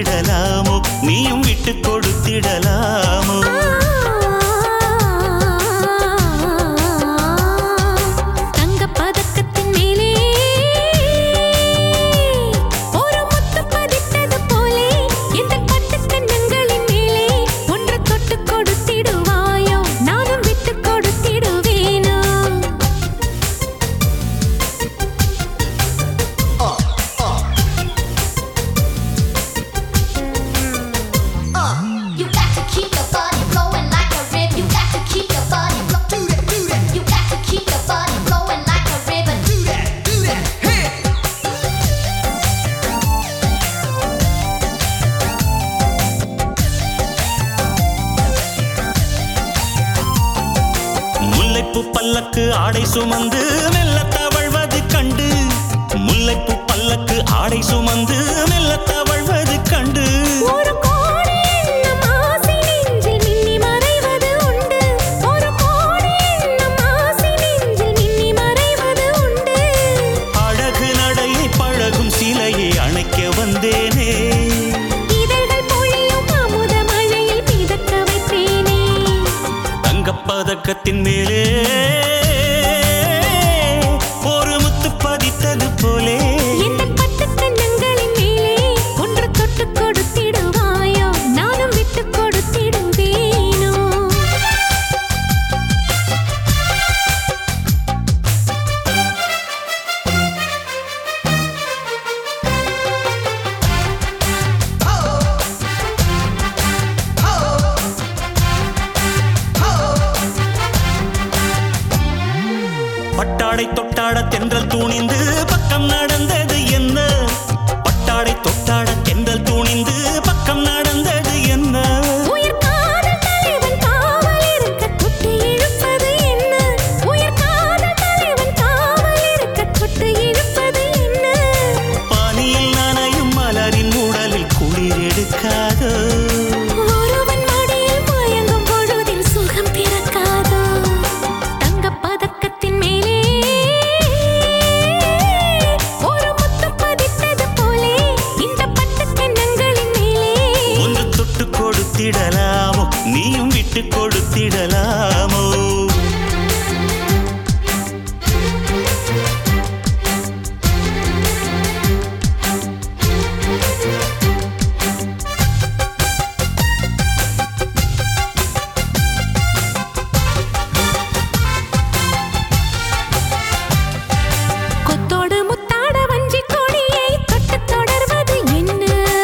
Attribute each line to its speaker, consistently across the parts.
Speaker 1: கொடுத்திடலாமோ நீயும் விட்டு கொடுத்திடலாமோ
Speaker 2: தங்கப் பதக்கத்தின் மேலே ஒரு முத்து பதித்தது போலே இந்த பட்டுக் கன்னங்களின் மேலே ஒன்று தொட்டுக் கொடுத்திடுவாயோ நானும் விட்டுக் கொடுத்திடுவேனோ
Speaker 3: You got to keep your body flowing like a river. You got to keep your body flow. Do that, do that. You got to keep your body flowing like a river. Do that, do that. Hey.
Speaker 1: முல்லைப்பூ பல்லக்கு ஆடை சுமந்து மெல்ல தவழ்வது கண்டு முல்லைப்பூ பல்லக்கு ஆடை சுமந்து மெல்ல தவழ்வது கண்டு
Speaker 2: ஒரு கோடி எண்ணம் ஆசை நெஞ்சில் மின்னி மறைவது உண்டு ஒரு கோடி எண்ணம் ஆசை நெஞ்சில் மின்னி மறைவது உண்டு
Speaker 1: அழகு நடையை பழகும் சிலையை அணைக்க வந்தேனே
Speaker 2: இதழ்கள் பொழியும் அமுத மழையில் மிதக்க வைப்பேனே
Speaker 1: தங்கப்பதக்கத்தின் மேலே ஒரு முத்து பதித்தது போலே
Speaker 2: இந்த பட்டுக் கன்னங்களின் மேலே ஒன்று தொட்டுக் கொடுத்திடுவாயோ நானும் விட்டுக் கொடுத்திடுவேனோ
Speaker 1: பட்டாடை தொட்டாட தென்றல் தூணிந்து பக்கம் நடந்தது என்ன பட்டாடை தொட்டாட தென்றல் தூணிந்து பக்கம் நடந்தது என்ன
Speaker 2: உயிர் காதல் தலைவன் காவல் இருக்க தொட்டு இழுப்பது என்ன உயிர் காதல் தலைவன் காவல் இருக்க தொட்டு இழுப்பது என்ன
Speaker 1: பனியில் நனையும் மலரின் உடலில் குளிர் எடுக்காதோ
Speaker 2: ஒருவன் மடியில் மயங்கும் பொழுதில் சுகம் பிறக்காதோ தங்கப் பதக்கத்தின் மேலே ஒரு முத்து பதித்தது போலே இந்த பட்டுக் கன்னங்களின் மேலே
Speaker 1: ஒன்று தொட்டு கொடுத்திடலாமோ நீயும் விட்டு கொடுத்திடலாமோ
Speaker 2: கொத்தோடு முத்தாட வஞ்சி கொடியை தொட்டு தொடர்வது என்ன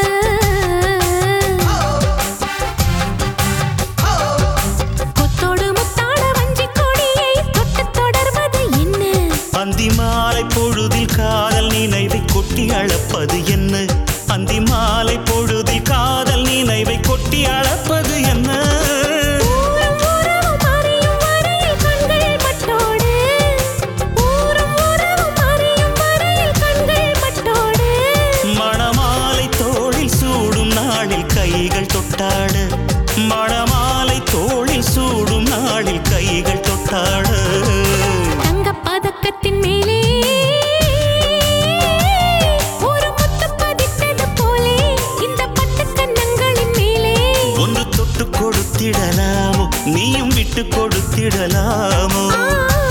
Speaker 2: கொத்தோடு முத்தாட வஞ்சி கொடியை தொட்டு தொடர்வது என்ன
Speaker 1: அந்தி மாலை பொழுதில் காதல் நினைவை கொட்டி அளப்பது என்ன அந்தி மாலை பொழுதில் காதல் நினைவை கொட்டி அளப்பது என்ன
Speaker 2: ஊரும் உறவும் அறியும் வரையில் கண்கள் பட்டோடு ஊரும் உறவும் அறியும் வரையில் கண்கள் பட்டோடு
Speaker 1: மணமாலை தோளில் சூடும் நாளில் கைகள் தொட்டாட மணமாலை தோளில் சூடும் நாளில் கைகள் தொட்டாட
Speaker 2: தங்கப் பதக்கத்தின் மேலே ஒரு முத்து பதித்தது போலே இந்த பட்டுக் கன்னங்களின் மேலே
Speaker 1: ஒன்று தொட்டு கொடுத்திடலாமோ நீயும் விட்டு கொடுத்திடலாமோ
Speaker 2: ஆ